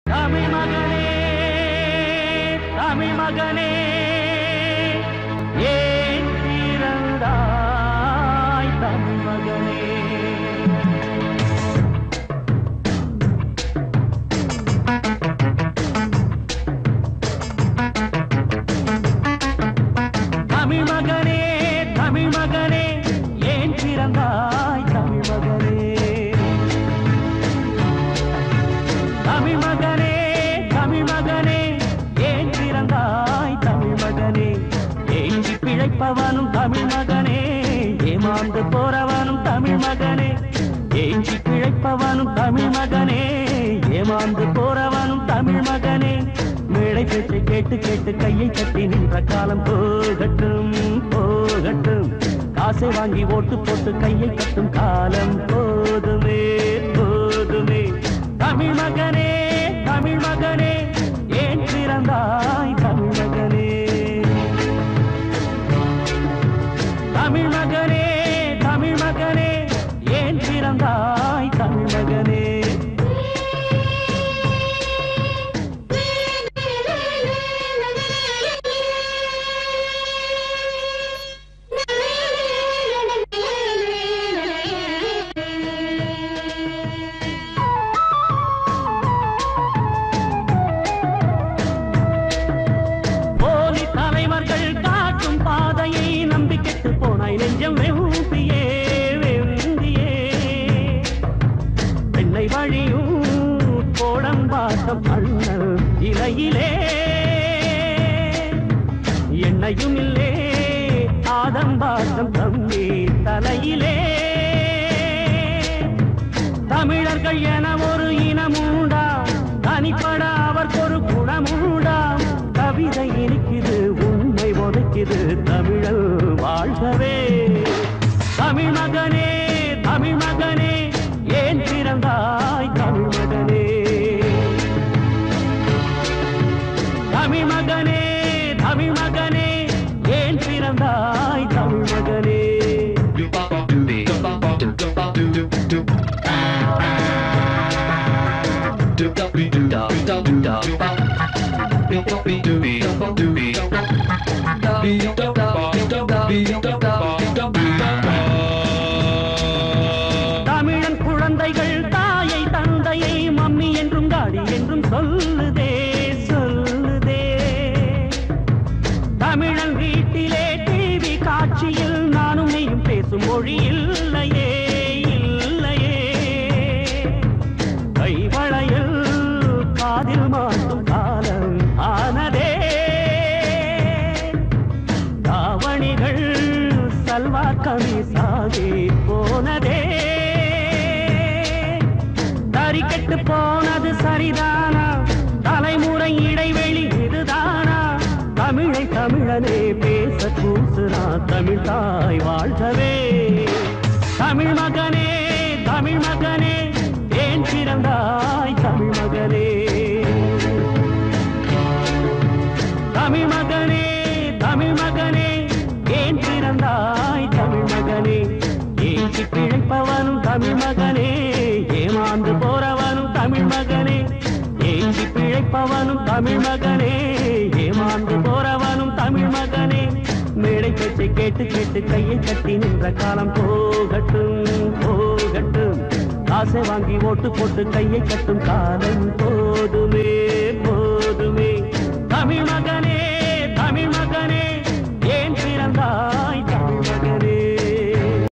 தமிழ் மகனே தமிழ் மகனே ஏன் பிறந்தாய் தமிழ் மகனே தமிழ் மகனே தமிழ் மகனே ஏன் பிறந்தாய் தமிழ் மகனே தமிழ் மகனே தமிழ் மகனே ஏன் பிறந்தாய் தமிழ் மகனே ஏங்கி பிழைப்பவனும் தமிழ் மகனே ஏமாந்து போறவனும் தமிழ் மகனே ஏங்கி பிழைப்பவனும் தமிழ் மகனே ஏமாந்து போறவனும் தமிழ் மகனே மேடை பேச்சை கேட்டு கேட்டு கையை கட்டி நின்ற காலம் போகட்டும் போகட்டும் காசை வாங்கி ஓட்டு போட்டு கையை கட்டும் காலம் போதுமே போதுமே தமிழ் மகனே தமிழ் மகனே ஏன் பிறந்தாய் தமிழ் மகனே தமிழ் மகனே தமிழ் மகனே ஏன் பிறந்தாய் தமிழ் மகனே போலி தலைவர்கள் காட்டும் பாதையை நம்பி கெட்டு போனாய் நெஞ்சம் வெம்பியே வெம்பியே பெண்ணை வழியும் கோடம்பாட்டம் அண்ணல் இலையிலே எண்ணையும் இல்லே ஆதம்பாட்டம் தம்பி தலையிலே தமிழர்கள் என ஒரு இனமுண்டா தனிப்பட அவர்க்கொரு குணமுண்டா கவிதை இனிக்குது உண்மை உதைக்குது தமிழல் வாழ்கவே தமிழ் மகனே தமிழ் மகனே ஏன் பிறந்தாய் தமிழ் மகனே தமிழ் மகனே தமிழ் மகனே ஏன் பிறந்தாய் தமிழ் மகனே தமிழன் குழந்தைகள் தாயை தந்தையை மம்மி என்றும் டாடி என்றும் சொல்லுதே சொல்லுதே தமிழன் வீட்டிலே டிவி காட்சியில் நானும் நீயும் பேசும் மொழி இல்லையே இல்லையே கைவளையில் காதில் மாட்டும் காலம் ஆனதே தாவணிகள் சல்வா கமிசாகி போனதே தறி கெட்டு போனது சரிதானா தலைமுறை இடைவெளி இதுதானா தமிழை தமிழனே பேச கூசுனா தமிழ் தாய் வாழ்கவே தமிழ் மகனே தமிழ் மகனே ஏன் பிறந்தாய் தமிழ் மகனே தமிழ் மகனே தமிழ் மகனே ஏன் பிறந்தாய் தமிழ் மகனே ஏற்றி பிழைப்பவனும் தமிழ் மகனே ஏமாந்து போறவனும் தமிழ் மகனே ஏந்தி பிழைப்பவனும் தமிழ் மகனே ஏமாந்து போறவனும் தமிழ் மகனே மேடை பேச்சை கேட்டு கேட்டு கையை கட்டி நின்ற காலம் போகட்டும் போகட்டும் காசை வாங்கி ஓட்டு போட்டு கையை கட்டும் காலம் போதுமே